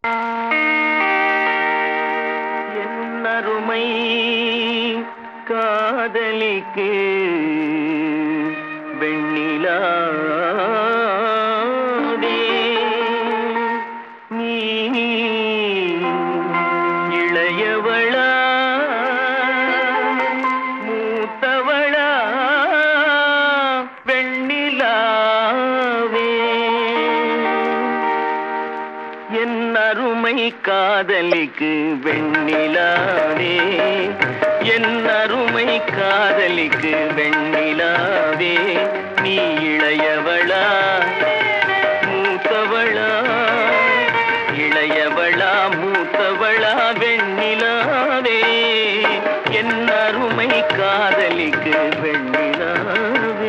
என்னருமை காதலிக்கு வெண்ணிலாவே நீ இளையவளா மூத்தவளா வெண்ணிலாவே என் அருமை காதலிக்கு வெண்ணிலாவே என் அருமை காதலிக்கு வெண்ணிலாவே நீ இளையவளா மூத்தவளா இளையவளா மூத்தவளா வெண்ணிலாவே என் அருமை காதலிக்கு வெண்ணிலாவே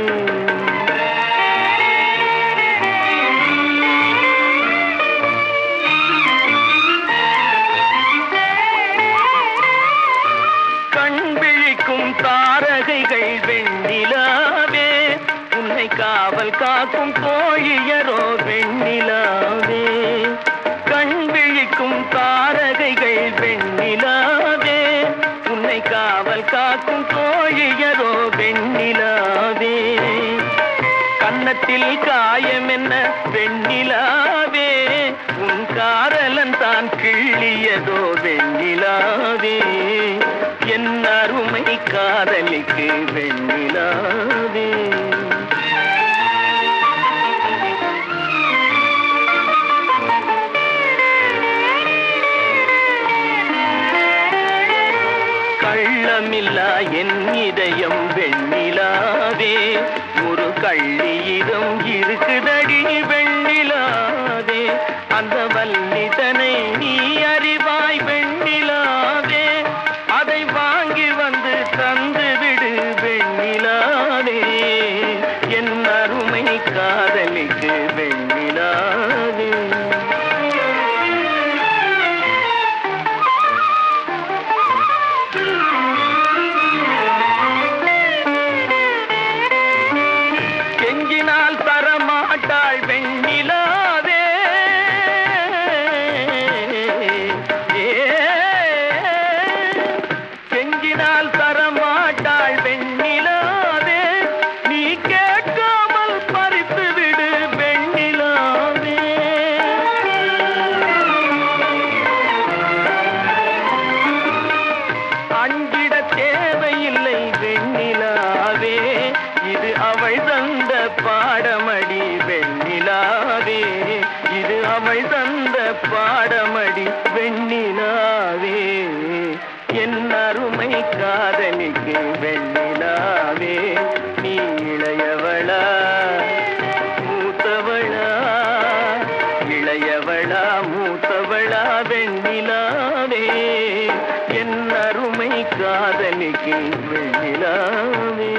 கண் விழிக்கும் தாரகைகள் வெண்ணிலாவே உன்னை காவல் காக்கும் கோழியரோ வெண்ணிலாவே கண் விழிக்கும் தாரகைகள் வெண்ணிலாவே உன்னை காவல் காக்கும் கோழியரோ வெண்ணிலாவே கன்னத்தில் காயம் என்ன வெண்ணிலாவே உன் காரலன் தான் கிள்ளியதோ வெண்ணிலாவே என் அருமை காதலிக்கு வெண்ணிலாவே கள்ளமில்லா என் இதயம் வெண்ணிலாவே ஒரு கள்ளியிடம் இருக்குதடி வெண்ணிலாவே அந்த வல்லிதனை நீ அறிவாய் வெண்ணிலாவே அதை வாங்கி வந்து தந்து விடு வெண்ணிலாவே என் அருமை காதலிக்கு வெண்ணிலாவே கெஞ்சினால் தரமாட்டாள் வெண்ணிலாவே ஏ, கெஞ்சினால் தரமாட்டாள் வெண்ணிலாவே நீ கேட்காமல் பறித்து விடு வெண்ணிலாவே அஞ்சிட தேவையில்லை வெண்ணிலாவே இது அவள் தந்த பாடமடி வெண்ணிலாவே இது அவள் தந்த பாடமடி வெண்ணிலாவே என் அருமை காதலிக்கு வெண்ணிலாவே நீ இளையவளா மூத்தவளா இளையவளா மூத்தவளா வெண்ணிலாவே என் அருமை காதலிக்கு வெண்ணிலாவே